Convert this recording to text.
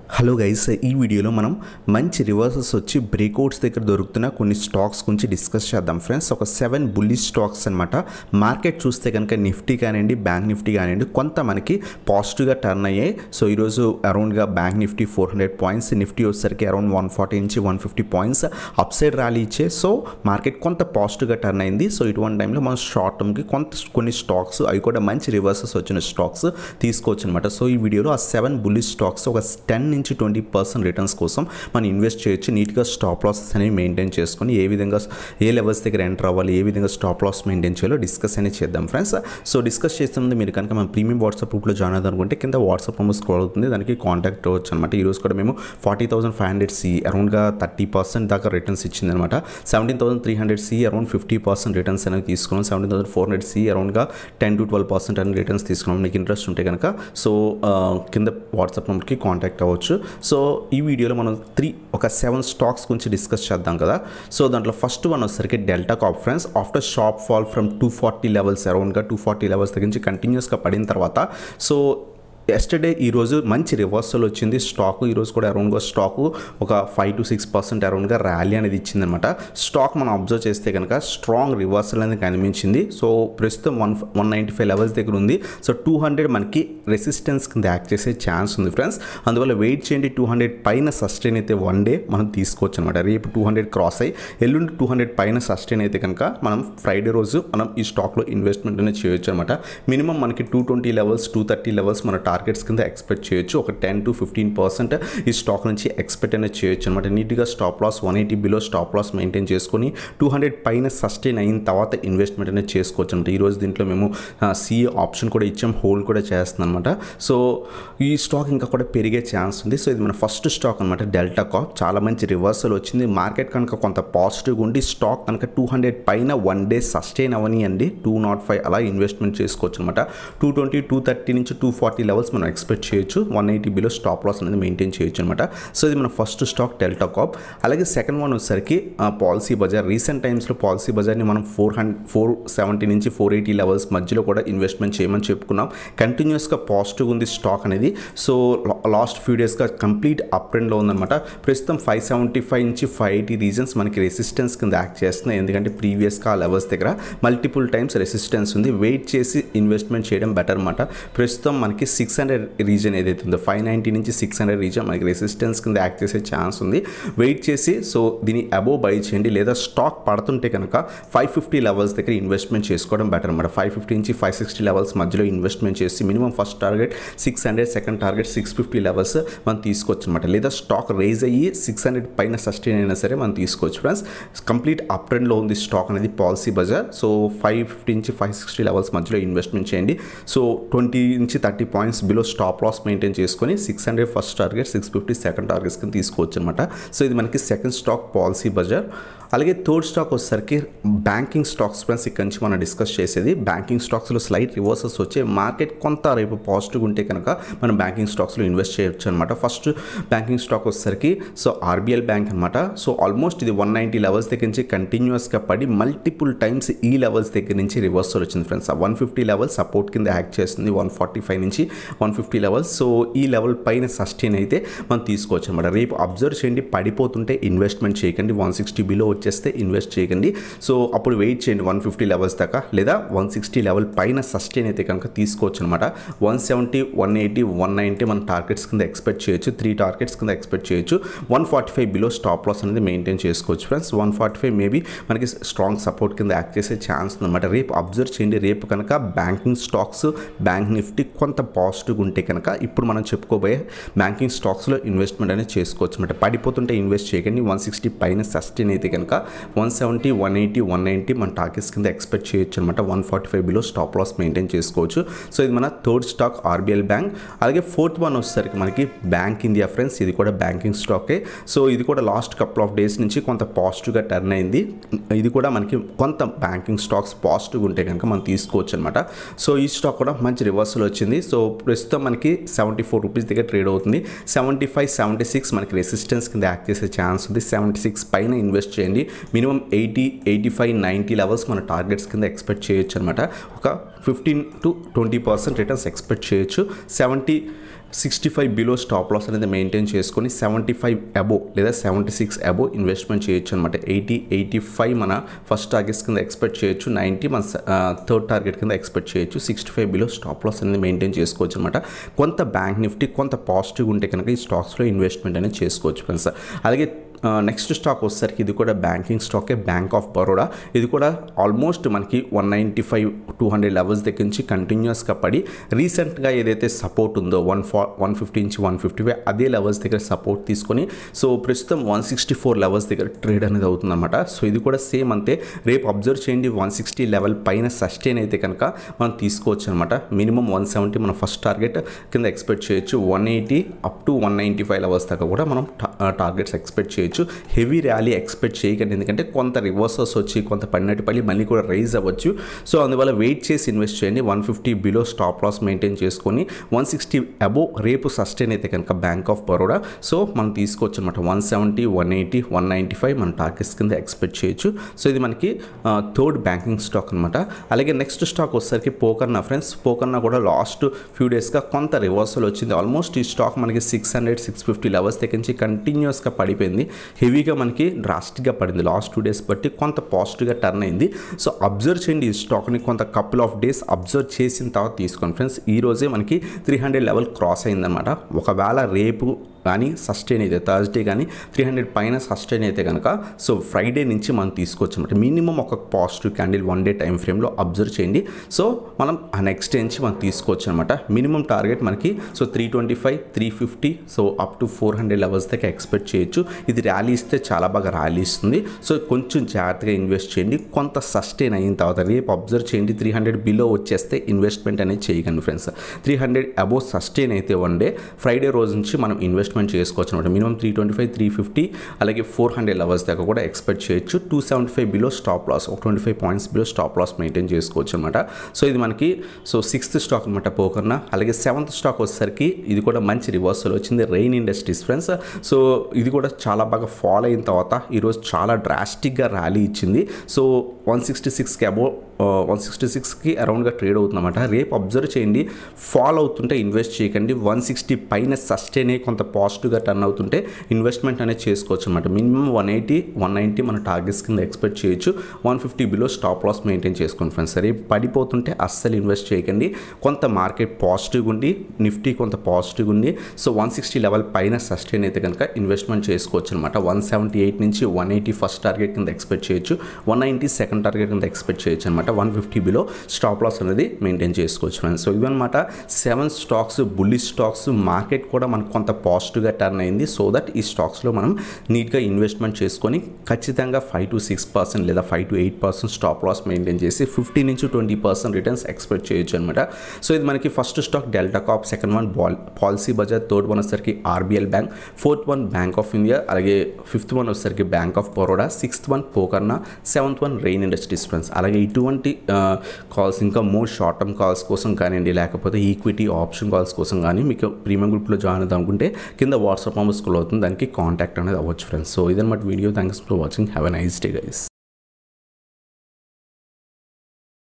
hello guys ఈ వీడియోలో మనం మంచి రివర్సెస్ వచ్చి బ్రేక్అవుట్స్ దగ్గర దొరుకుతున్న కొన్ని స్టాక్స్ గురించి డిస్కస్ చేద్దాం ఫ్రెండ్స్ ఒక సెవెన్ బుల్లి స్టాక్స్ అనమాట మార్కెట్ చూస్తే కనుక నిఫ్టీ కానివ్వండి బ్యాంక్ నిఫ్టీ కానివ్వండి కొంత మనకి పాజిటివ్గా టర్న్ అయ్యాయి సో ఈరోజు అరౌండ్గా bank Nifty four hundred points Nifty వచ్చేసరికి అరౌండ్ వన్ ఫార్టీ నుంచి one fifty points up side rally ఇచ్చే సో మార్కెట్ కొంత పాజిటివ్గా టర్న్ అయింది సో ఇటువంటి టైంలో మనం షార్ట్ టర్మ్కి కొంత కొన్ని స్టాక్స్ అవి కూడా మంచి రివర్సెస్ వచ్చిన స్టాక్స్ తీసుకోవచ్చు అనమాట సో ఈ వీడియోలో ఆ సెవెన్ బుల్లి స్టాక్స్ ఒక టెన్ నుంచి ట్వంటీ పర్సెంట్ రిటర్న్స్ కోసం మనం ఇన్వెస్ట్ చేయొచ్చు నీట్గా స్టాప్ లాసెస్ అనేవి మెయింటైన్ చేసుకొని ఏ విధంగా ఏ లెవెల్స్ దగ్గర ఎంటర్ అవ్వాలి ఏ విధంగా స్టాప్ లాస్ మెయింటైన్ చేయాలో డిస్కస్ అనేది చేద్దాం ఫ్రెండ్స్ సో డిస్కస్ చేసే ముందు మీరు కనుక మన ప్రీమియం వాట్సాప్ గ్రూప్లో జాయిన్ అవుతారు అనుకుంటే కింద వాట్సాప్ నెంబర్ స్క్రోల్ అవుతుంది దానికి కాంటాక్ట్ అవ్వచ్చు అనమాట ఈరోజు కూడా మేము forty thousand five hundred C అరౌండ్గా థర్టీ పర్సెంట్ దాకా రిటర్న్స్ ఇచ్చింది అనమాట seventeen thousand three hundred C around fifty percent returns అనేవి తీసుకున్నాం seventeen thousand four hundred C అరౌండ్గా టెన్ టు ట్వెల్వ్ పర్సెంట్ అని రిటర్న్స్ తీసుకున్నాం మీకు ఇంట్రెస్ట్ ఉంటే కనుక సో ఆ, కింద వాట్సాప్ నెంబర్కి కాంటాక్ట్ అవ్వచ్చు సో ఈ వీడియోలో మనం త్రీ ఒక సెవెన్ స్టాక్స్ గురించి డిస్కస్ చేద్దాం కదా సో దాంట్లో ఫస్ట్ వన్ వచ్చేసరికి Delta conference after sharp fall from two forty levels అరౌండ్గా టూ ఫార్టీ లెవెల్స్ దగ్గర నుంచి కంటిన్యూస్గా పడిన తర్వాత సో ఎస్టర్డే ఈరోజు మంచి రివర్సల్ వచ్చింది స్టాక్ ఈరోజు కూడా అరౌండ్గా స్టాక్ ఒక ఫైవ్ టు సిక్స్ పర్సెంట్ అరౌండ్గా ర్యాలీ అనేది ఇచ్చిందనమాట స్టాక్ మనం అబ్జర్వ్ చేస్తే కనుక స్ట్రాంగ్ రివర్సల్ అనేది కనిపించింది సో ప్రస్తుతం one one ninety five levels దగ్గర ఉంది సో టూ హండ్రెడ్ మనకి రెసిస్టెన్స్ కింద యాక్ట్ చేసే ఛాన్స్ ఉంది ఫ్రెండ్స్ అందువల్ల వెయిట్ చేయండి టూ హండ్రెడ్ పైన సస్టైన్ అయితే వన్ డే మనం తీసుకోవచ్చు అనమాట రేపు టూ హండ్రెడ్ క్రాస్ అయ్యి ఎల్లుండి టూ హండ్రెడ్ పైన సస్టైన్ అయితే కనుక మనం ఫ్రైడే రోజు మనం ఈ స్టాక్లో ఇన్వెస్ట్మెంట్ అనేది చేయొచ్చు అనమాట మినిమం మనకి two twenty levels two thirty levels మన టార్గెట్స్ కింద ఎక్స్పెక్ట్ చేయొచ్చు ఒక టెన్ టు ఫిఫ్టీన్ పర్సెంట్ ఈ స్టాక్ నుంచి ఎక్స్పెక్ట్ అనేది చేయొచ్చు అనమాట నీట్గా stop loss one eighty below stop loss maintain చేసుకొని టూ హండ్రెడ్ పైన సస్టైన్ అయిన తర్వాత ఇన్వెస్ట్మెంట్ అనేది చేసుకోవచ్చు అనమాట ఈరోజు దీంట్లో మేము సిఏ ఆప్షన్ కూడా ఇచ్చాం హోల్డ్ కూడా చేస్తున్నాం అనమాట సో ఈ స్టాక్ ఇంకా కూడా పెరిగే ఛాన్స్ ఉంది సో ఇది మన ఫస్ట్ స్టాక్ అనమాట డెల్టా కాప్ చాలా మంచి రివర్సల్ వచ్చింది మార్కెట్ కనుక కొంత పాజిటివ్గా ఉండి స్టాక్ కనుక టూ హండ్రెడ్ పైన వన్ డే సస్టైన్ అవనియండి టూ నాట్ ఫైవ్ అలా ఇన్వెస్ట్మెంట్ చేసుకోవచ్చు అనమాట టూ ట్వంటీ టూ థర్టీ నుంచి టూ ఫార్టీ లెవెల్స్ మనం ఎక్స్పెక్ట్ చేయొచ్చు one eighty below stop loss అనేది మెయింటైన్ చేయొచ్చు అనమాట సో ఇది మన ఫస్ట్ స్టాక్ డెల్టా కాప్ అలాగే సెకండ్ వన్ వచ్చేసరికి పాలసీ బజార్ రీసెంట్ టైమ్స్లో పాలసీ బజార్ని మనం ఫోర్ హండ్రెడ్ ఫోర్ సెవెంటీ నుంచి ఫోర్ ఎయిటీ లెవెల్స్ మధ్యలో కూడా ఇన్వెస్ట్మెంట్ చేయమని చెప్పుకున్నాం కంటిన్యూస్గా పాజిటివ్ ఉంది స్టాక్ అనేది సో లాస్ట్ ఫ్యూ డేస్గా కంప్లీట్ అప్ ట్రెండ్లో ఉందన్నమాట ప్రస్తుతం ఫైవ్ సెవెంటీ ఫైవ్ నుంచి ఫైవ్ ఎయిటీ రీజన్స్ మనకి రెసిస్టెన్స్ కింద యాక్ట్ చేస్తున్నాయి ఎందుకంటే ప్రీవియస్గా ఆ లెవెల్స్ దగ్గర మల్టిపుల్ టైమ్స్ రెసిస్టెన్స్ ఉంది వెయిట్ చేసి ఇన్వెస్ట్మెంట్ చేయడం బెటర్ అనమాట ప్రస్తుతం మనకి సిక్స్ హండ్రెడ్ రీజన్ ఏదైతే ఉందో ఫైవ్ నైంటీ నుంచి సిక్స్ హండ్రెడ్ రీజన్ మనకి రెసిస్టెన్స్ కింద యాక్ట్ చేసే ఛాన్స్ ఉంది వెయిట్ చేసి సో దీన్ని అబోవ్ బై చేయండి లేదా స్టాక్ పడుతుంటే కనుక ఫైవ్ ఫిఫ్టీ లెవెల్స్ దగ్గర ఇన్వెస్ట్మెంట్ చేసుకోవడం బెటర్ అనమాట ఫైవ్ ఫిఫ్టీ నుంచి ఫైవ్ సిక్స్టీ లెవెల్స్ మధ్యలో ఇన్వెస్ట్మెంట్ చేసి minimum first target six hundred second target six fifty levels మనం తీసుకోవచ్చు అనమాట లేదా స్టాక్ రేజ్ అయ్యి సిక్స్ హండ్రెడ్ పైన సస్టైన్ అయినా సరే మనం తీసుకోవచ్చు ఫ్రెండ్స్ కంప్లీట్ అప్ ట్రెండ్లో ఉంది స్టాక్ అనేది Policybazaar so five fifty నుంచి ఫైవ్ సిక్స్టీ లెవెల్స్ మధ్యలో ఇన్వెస్ట్మెంట్ చేయండి సో ట్వంటీ నుంచి thirty points below stop loss maintain చేసుకొని six hundred first target six fifty second targets కింద తీసుకోవచ్చు అనమాట సో ఇది మనకి సెకండ్ స్టాక్ పాలసీ బజార్ అలాగే థర్డ్ స్టాక్ వచ్చేసరికి బ్యాంకింగ్ స్టాక్స్ ఫ్రెండ్స్ ఇక్కడ నుంచి మనం డిస్కస్ చేసేది బ్యాంకింగ్ స్టాక్స్లో స్లైట్ రివర్సెస్ వచ్చే మార్కెట్ కొంత రేపు పాజిటివ్గా ఉంటే కనుక మనం బ్యాంకింగ్ స్టాక్స్లో ఇన్వెస్ట్ చేయొచ్చు అనమాట ఫస్ట్ బ్యాంకింగ్ స్టాక్ వచ్చేసరికి సో ఆర్బీఎల్ బ్యాంక్ అనమాట సో ఆల్మోస్ట్ ఇది వన్ నైంటీ లెవెల్స్ దగ్గర నుంచి కంటిన్యూస్గా పడి మల్టిపుల్ టైమ్స్ ఈ లెవెల్స్ దగ్గర నుంచి రివర్సల్ వచ్చింది friends one fifty level support కింద యాక్ట్ చేస్తుంది వన్ ఫార్టీ ఫైవ్ నుంచి వన్ ఫిఫ్టీ లెవెల్స్ సో ఈ లెవెల్ పైన సస్టైన్ అయితే మనం తీసుకోవచ్చు అనమాట రేపు అబ్జర్వ్ చేయండి పడిపోతుంటే ఇన్వెస్ట్మెంట్ చేయకండి వన్ సిక్స్టీ బిలో వచ్చేస్తే ఇన్వెస్ట్ చేయకండి సో అప్పుడు వెయిట్ చేయండి వన్ ఫిఫ్టీ లెవెల్స్ దాకా లేదా వన్ సిక్స్టీ లెవెల్ పైన సస్టైన్ అయితే కనుక తీసుకోవచ్చు అనమాట one seventy one eighty one ninety మన టార్గెట్స్ కింద ఎక్స్పెక్ట్ చేయొచ్చు త్రీ టార్గెట్స్ కింద ఎక్స్పెక్ట్ చేయొచ్చు one forty five below stop loss అనేది మెయింటైన్ చేసుకోవచ్చు friends one forty five maybe మనకి స్ట్రాంగ్ సపోర్ట్ కింద యాక్ట్ చేసే ఛాన్స్ ఉందన్నమాట రేపు అబ్జర్వ్ చేయండి రేపు కనుక బ్యాంకింగ్ స్టాక్స్ బ్యాంక్ నిఫ్టీ కొంత పాజిటివ్గా ఉంటే కనుక ఇప్పుడు మనం చెప్పుకోబోయే బ్యాంకింగ్ స్టాక్స్లో ఇన్వెస్ట్మెంట్ అనేది చేసుకోవచ్చు అనమాట పడిపోతుంటే ఇన్వెస్ట్ చేయకండి వన్ సిక్స్టీ పైన సస్టైన్ అయితే కనుక one seventy one eighty one ninety మన టార్గెట్స్ కింద ఎక్స్పెక్ట్ చేయొచ్చు అనమాట one forty five below stop loss maintain చేసుకోవచ్చు సో ఇది మన థర్డ్ స్టాక్ ఆర్బీఎల్ బ్యాంక్ అలాగే ఫోర్త్ వన్ వచ్చేసరికి మనకి బ్యాంక్ ఇండియా ఫ్రెండ్స్ ఇది కూడా బ్యాంకింగ్ స్టాకే సో ఇది కూడా లాస్ట్ కపుల్ ఆఫ్ డేస్ నుంచి కొంత పాజిటివ్గా టర్న్ అయింది ఇది కూడా మనకి కొంత బ్యాంకింగ్ స్టాక్స్ పాజిటివ్గా ఉంటే కనుక మనం తీసుకోవచ్చు అనమాట సో ఈ స్టాక్ కూడా మంచి రివర్సల్ వచ్చింది సో ప్రస్తుతం మనకి సెవెంటీ ఫోర్ రూపీస్ దగ్గర ట్రేడ్ అవుతుంది సెవెంటీ ఫైవ్ సెవెంటీ సిక్స్ మనకి రెసిస్టెన్స్ కింద యాక్ట్ చేసే ఛాన్స్ ఉంది సెవెంటీ సిక్స్ పైన ఇన్వెస్ట్ చేయండి minimum eighty eighty five ninety levels మన టార్గెట్స్ కింద ఎక్స్పెక్ట్ చేయొచ్చు అనమాట ఒక fifteen to twenty percent returns expect చేయొచ్చు seventy sixty five below stop loss అనేది మెయింటైన్ చేసుకొని సెవెంటీ ఫైవ్ అబో లేదా సెవెంటీ సిక్స్ అబో ఇన్వెస్ట్మెంట్ చేయొచ్చు అనమాట ఎయిటీ ఎయిటీ ఫైవ్ మన ఫస్ట్ టార్గెట్స్ కింద ఎక్స్పెక్ట్ చేయొచ్చు నైంటీ మన థర్డ్ టార్గెట్ కింద ఎక్స్పెక్ట్ చేయొచ్చు sixty five below stop loss అనేది మెయింటైన్ చేసుకోవచ్చు అనమాట కొంత బ్యాంక్ నిఫ్టీ కొంత పాజిటివ్ ఉంటే కనుక ఈ స్టాక్స్లో ఇన్వెస్ట్మెంట్ అనేది చేసుకోవచ్చు ఫ్రెండ్స్ అలాగే నెక్స్ట్ స్టాక్ వచ్చేసరికి ఇది కూడా బ్యాంకింగ్ స్టాకే బ్యాంక్ ఆఫ్ బరోడా ఇది కూడా ఆల్మోస్ట్ మనకి one ninety five two hundred levels దగ్గర నుంచి కంటిన్యూస్గా పడి రీసెంట్గా ఏదైతే సపోర్ట్ ఉందో వన్ ఫా వన్ ఫిఫ్టీ నుంచి వన్ ఫిఫ్టీ ఫైవ్ అదే లెవెల్స్ దగ్గర సపోర్ట్ తీసుకొని సో ప్రస్తుతం వన్ సిక్స్టీ ఫోర్ లెవెల్స్ దగ్గర ట్రేడ్ అనేది అవుతుందన్నమాట సో ఇది కూడా సేమ్ అంతే రేపు అబ్జర్వ్ చేయండి వన్ సిక్స్టీ లెవెల్ పైన సస్టైన్ అయితే కనుక మనం తీసుకోవచ్చు అనమాట మినిమం వన్ సెవెంటీ మన ఫస్ట్ టార్గెట్ కింద ఎక్స్పెక్ట్ చేయొచ్చు one eighty up to one ninety five levels దాకా కూడా మనం టార్గెట్స్ ఎక్స్పెక్ట్ చేయొచ్చు హెవీ ర్యాలీ ఎక్స్పెక్ట్ చేయకండి ఎందుకంటే కొంత రివర్సల్స్ వచ్చి కొంత పడినట్టు పడి మళ్ళీ కూడా రైజ్ అవ్వచ్చు సో అందువల్ల వెయిట్ చేసి ఇన్వెస్ట్ చేయండి one fifty below stop loss maintain చేసుకొని వన్ సిక్స్టీ అబోవ్ రేపు సస్టైన్ అయితే కనుక బ్యాంక్ ఆఫ్ బరోడా సో మనం తీసుకోవచ్చు అనమాట one seventy one eighty one ninety five మన టార్గెట్స్ కింద ఎక్స్పెక్ట్ చేయొచ్చు సో ఇది మనకి థర్డ్ బ్యాంకింగ్ స్టాక్ అనమాట అలాగే నెక్స్ట్ స్టాక్ వచ్చేసరికి పోకర్నా ఫ్రెండ్స్ పోకర్నా కూడా లాస్ట్ ఫ్యూ డేస్గా కొంత రివర్సల్ వచ్చింది ఆల్మోస్ట్ ఈ స్టాక్ మనకి six hundred six fifty levels దగ్గర నుంచి కంటిన్యూస్గా పడిపోయింది హెవీగా మనకి డ్రాస్టిక్గా పడింది లాస్ట్ టూ డేస్ బట్టి కొంత పాజిటివ్గా టర్న్ అయింది సో అబ్జర్వ్ చేయండి ఈ స్టాక్ని కొంత కపుల్ ఆఫ్ డేస్ అబ్జర్వ్ చేసిన తర్వాత తీసుకోండి ఫ్రెండ్స్ ఈ రోజే మనకి త్రీ హండ్రెడ్ లెవెల్ క్రాస్ అయిందనమాట ఒకవేళ రేపు కానీ సస్టైన్ అయితే థర్స్డే కానీ త్రీ హండ్రెడ్ పైన సస్టైన్ అయితే కనుక సో ఫ్రైడే నుంచి మనం తీసుకోవచ్చు అనమాట మినిమం ఒక positive candle one day time ఫ్రేమ్లో అబ్జర్వ్ చేయండి సో మనం ఆ నెక్స్ట్ డే నుంచి మనం తీసుకోవచ్చు అనమాట మినిమం టార్గెట్ మనకి so three twenty five three fifty so up to four hundred levels దాకా ఎక్స్పెక్ట్ చేయొచ్చు ఇది ర్యాలీ ఇస్తే చాలా బాగా ర్యాలీ ఇస్తుంది సో కొంచెం జాగ్రత్తగా ఇన్వెస్ట్ చేయండి కొంత సస్టైన్ అయిన తర్వాత రేపు అబ్జర్వ్ చేయండి త్రీ హండ్రెడ్ బిలో వచ్చేస్తే ఇన్వెస్ట్మెంట్ అనేది చేయకండి friends three hundred above sustain అయితే వన్ డే ఫ్రైడే రోజు నుంచి మనం ఇన్వెస్ట్మెంట్ చేసుకోవచ్చు అనమాట minimum three twenty five three fifty అలాగే ఫోర్ హండ్రెడ్ లెవెల్స్ దాకా కూడా ఎక్స్పెక్ట్ చేయొచ్చు two seventy five below stop loss ఒక twenty five points below stop loss maintain చేసుకోవచ్చు అనమాట సో ఇది మనకి సో సిక్స్త్ స్టాక్ అనమాట పోకర్న అలాగే సెవెంత్ స్టాక్ వచ్చేసరికి ఇది కూడా మంచి రివర్సల్ వచ్చింది రెయిన్ ఇండస్ట్రీస్ ఫ్రెండ్స్ సో ఇది కూడా చాలా బాగా ఫాలో అయిన తర్వాత ఈరోజు చాలా డ్రాస్టిక్గా ర్యాలీ ఇచ్చింది సో వన్ సిక్స్టీ సిక్స్కి అబో వన్ సిక్స్టీ సిక్స్కి అరౌండ్గా ట్రేడ్ అవుతుందన్నమాట రేపు అబ్జర్వ్ చేయండి ఫాల్ అవుతుంటే ఇన్వెస్ట్ చేయకండి వన్ సిక్స్టీ పైన సస్టైన్ అయ్యి కొంత పాజిటివ్గా టర్న్ అవుతుంటే ఇన్వెస్ట్మెంట్ అనేది చేసుకోవచ్చు అనమాట minimum one eighty one ninety మన టార్గెట్స్ కింద ఎక్స్పెక్ట్ చేయొచ్చు one fifty below stop loss maintain చేసుకోండి ఫ్రెండ్స్ రేపు పడిపోతుంటే అస్సలు ఇన్వెస్ట్ చేయకండి కొంత మార్కెట్ పాజిటివ్గా ఉండి నిఫ్టీ కొంత పాజిటివ్గా ఉంది సో వన్ సిక్స్టీ లెవెల్ పైన సస్టైన్ అయితే కనుక ఇన్వెస్ట్మెంట్ చేసుకోవచ్చు అనమాట వన్ సెవెంటీ ఎయిట్ నుంచి వన్ ఎయిటీ ఫస్ట్ టార్గెట్ కింద ఎక్స్పెక్ట్ చేయొచ్చు వన్ నైంటీ సెకండ్ టార్గెట్ కింద ఎక్స్పెక్ట్ చేయొచ్చు అనమాట one fifty below stop loss అనేది మెయింటైన్ చేసుకోవచ్చు ఫ్రెండ్స్ సో ఇవన్నమాట సెవెన్ స్టాక్స్ బుల్లి స్టాక్స్ మార్కెట్ కూడా మనకు కొంత పాజిటివ్గా టర్న్ అయింది సో దట్ ఈ స్టాక్స్లో మనం నీట్గా ఇన్వెస్ట్మెంట్ చేసుకొని ఖచ్చితంగా ఫైవ్ టు సిక్స్ పర్సెంట్ లేదా five to eight percent stop loss maintain చేసి ఫిఫ్టీ నుంచి ట్వంటీ పర్సెంట్ రిటర్న్స్ ఎక్స్పెక్ట్ చేయొచ్చు అనమాట సో ఇది మనకి first stock Delta Corp second one బాల్ పాలసీ బజార్ థర్డ్ వన్ వచ్చేసరికి RBL bank fourth one Bank of India అలాగే ఫిఫ్త్ వన్ వచ్చేసరికి Bank of Baroda sixth one Pokarna seventh one Rain Industries friends అలాగే ఇటువంటి కాల్స్ ఇంకా మోర్ షార్ట్ టర్మ్ కాల్స్ కోసం కానివ్వండి లేకపోతే ఈక్విటీ ఆప్షన్ కాల్స్ కోసం కానీ మీకు ప్రీమియం గ్రూప్లో జాయిన్ అవుదాం అనుకుంటే కింద వాట్సాప్ నెంబర్ స్కూల్ అవుతుంది దానికి కాంటాక్ట్ అనేది అవ్వచ్చు ఫ్రెండ్స్ సో ఇదన్నమాట video thanks for watching have a nice day guys